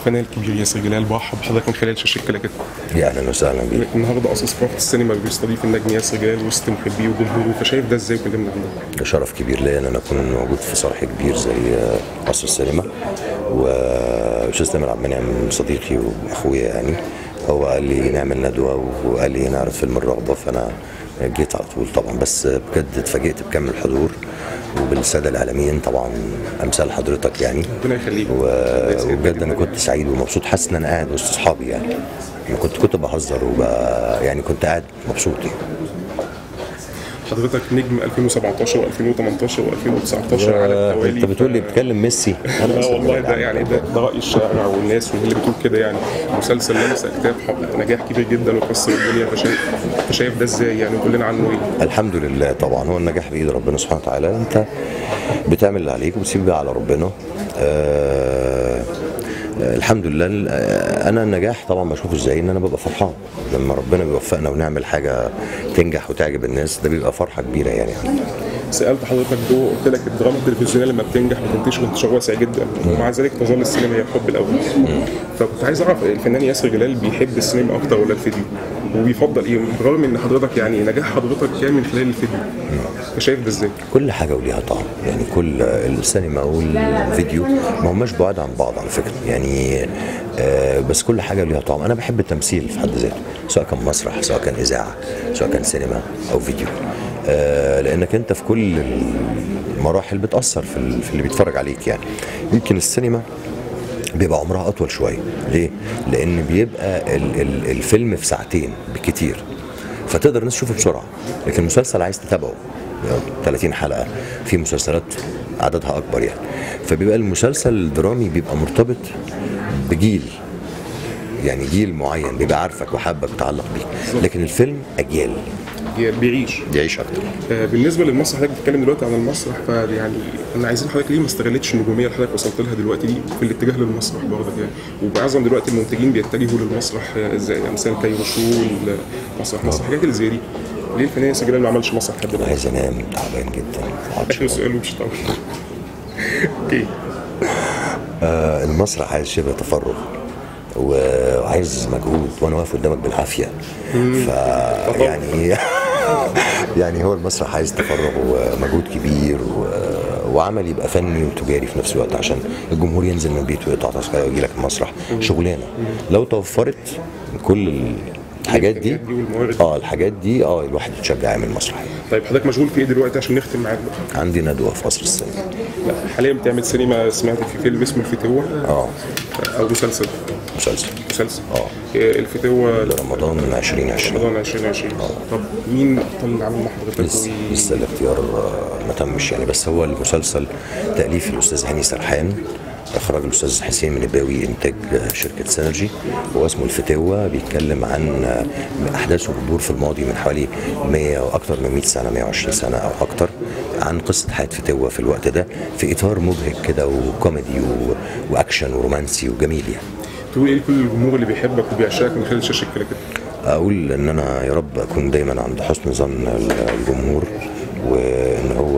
الفنان الكبير ياسر جلال برحب بحضرتك من خلال شاشه كده كده يا اهلا وسهلا بيك النهارده قصص فرح السينما بيستضيف النجم ياسر جلال وسط محبيه وجمهوره فشايف ده ازاي وكلمنا عنه ده شرف كبير ليا ان انا اكون موجود في صرح كبير زي قصر السينما واستاذ تامر عبد المنعم صديقي واخويا يعني هو قال لي نعمل ندوه وقال لي نعرض فيلم الرغبه فانا جيت على طول طبعا بس بجد اتفاجئت بكم الحضور وبالساده الاعلاميين طبعا امثال حضرتك يعني ربنا يخليك و- وبجد انا كنت سعيد ومبسوط حاسس ان انا قاعد وسط اصحابي يعني أنا كنت كنت بهزر وب... يعني كنت قاعد مبسوط يعني. حضرتك نجم 2017 و2018 و2019 على التوالي انت بتقول لي بتكلم ميسي انا لا أصلاً والله بعيد ده عنك. يعني ده, ده راي الشارع والناس واللي بتقول كده يعني مسلسل لمس اكتاف حقق نجاح كبير جدا وكسر الدنيا فشايف فشايف ده ازاي يعني كلنا عنه ايه الحمد لله طبعا هو النجاح بايد ربنا سبحانه وتعالى انت بتعمل اللي عليك وبتسيب بقى على ربنا آه آه، الحمد لله آه، انا النجاح طبعا بشوفه ازاي ان انا ببقى فرحان لما ربنا بيوفقنا ونعمل حاجه تنجح وتعجب الناس ده بيبقى فرحه كبيره يعني سالت حضرتك جو قلت لك الدراما التلفزيونيه لما بتنجح بتنتشر انتشار واسع جدا ومع ذلك تظل السينما هي الحب الاول فكنت عايز اعرف الفنان ياسر جلال بيحب السينما اكتر ولا الفيديو وبيفضل ايه بالرغم ان حضرتك يعني نجاح حضرتك كان من خلال الفيديو فشايف ده ازاي؟ كل حاجه وليها طعم يعني كل السينما والفيديو ما هماش بعاد عن بعض على فكره يعني آه بس كل حاجه ليها طعم انا بحب التمثيل في حد ذاته سواء كان مسرح سواء كان اذاعه سواء كان سينما او فيديو آه لانك انت في كل المراحل بتاثر في, ال- في اللي بيتفرج عليك يعني يمكن السينما بيبقى عمرها اطول شويه ليه لان بيبقى ال ال الفيلم في ساعتين بالكتير فتقدر الناس تشوفه بسرعه لكن المسلسل عايز تتابعه يعني 30 حلقه في مسلسلات عددها اكبر يعني فبيبقى المسلسل الدرامي بيبقى مرتبط بجيل يعني جيل معين بيبقى عارفك وحابك وتعلق بيك لكن الفيلم اجيال بيعيش يعيش اكتر آه، بالنسبه للمسرح حضرتك بتتكلم دلوقتي عن المسرح فيعني انا عايزين حضرتك ليه ما استغلتش النجوميه اللي حضرتك وصلت لها دلوقتي دي في الاتجاه للمسرح برضه يعني ومعظم دلوقتي المنتجين بيتجهوا للمسرح آه، ازاي يعني مثلا كايروشو مسرح مصر الحاجات اللي زي دي ليه الفنان ياسر جلال ما عملش مسرح لحد دلوقتي؟ عايز انام تعبان جدا معرفش اخر سؤال ومش طول اوكي آه، المسرح عايز شبه تفرغ وعايز مجهود وانا واقف قدامك بالعافيه ف يعني يعني هو المسرح عايز تفرغ ومجهود كبير و... وعمل يبقى فني وتجاري في نفس الوقت عشان الجمهور ينزل من بيته ويقطع تذكره ويجي لك المسرح شغلانه لو توفرت كل الحاجات دي الإمكانيات دي والموارد. اه الحاجات دي اه الواحد يتشجع يعمل مسرح طيب حضرتك مشغول في ايه دلوقتي عشان نختم معاك بقى؟ عندي ندوه في قصر السينما لا حاليا بتعمل سينما سمعت في فيلم اسمه الفتوه اه او مسلسل مسلسل مسلسل اه الفتوه رمضان 2020 رمضان 2020 طب مين ابطال اللي عامل مع حضرتك لسه و- لسه الاختيار آه، ما تمش يعني بس هو المسلسل تأليف الأستاذ هاني سرحان إخراج الأستاذ حسين منباوي إنتاج آه، شركة سينرجي هو اسمه الفتاوى بيتكلم عن آه، أحداث وجذور في الماضي من حوالي 100 وأكثر من 100 سنة 120 سنة أو أكثر عن قصة حياة فتاوى في الوقت ده في إطار مبهج كده وكوميدي و... وأكشن ورومانسي وجميل يعني تقول ايه لكل الجمهور اللي بيحبك وبيعشقك من خلال شاشه كده كده اقول ان انا يا رب اكون دايما عند حسن ظن الجمهور وان هو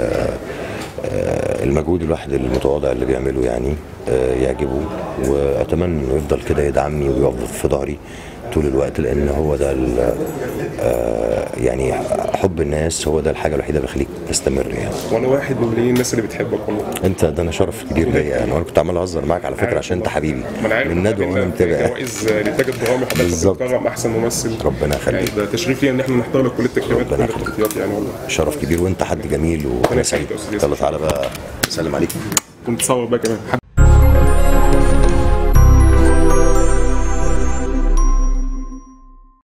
آه، المجهود الواحد المتواضع اللي بيعمله يعني آه، يعجبه واتمنى انه يفضل كده يدعمني ويقف في ظهري طول الوقت لان هو ده ال- آه، يعني حب الناس هو ده الحاجه الوحيده اللي بيخليك تستمر يعني وانا واحد من ملايين الناس اللي بتحبك والله انت ده انا شرف كبير ليا يعني وانا كنت عمال اهزر معاك على فكره عشان انت حبيبي ما انا عارف من ندوه وانا متابع جوائز لانتاج الدراما حضرتك بالظبط. بتكرم احسن ممثل ربنا يعني يخليك ده تشريف لينا ان احنا نحضر لك كل التكريمات كل ربنا يخليك. التغطيات يعني والله شرف كبير وانت حد جميل وانا يخليك سعيد يا أستاذ ياسر. يلا تعالى بقى سلم عليك كنت تصور بقى كمان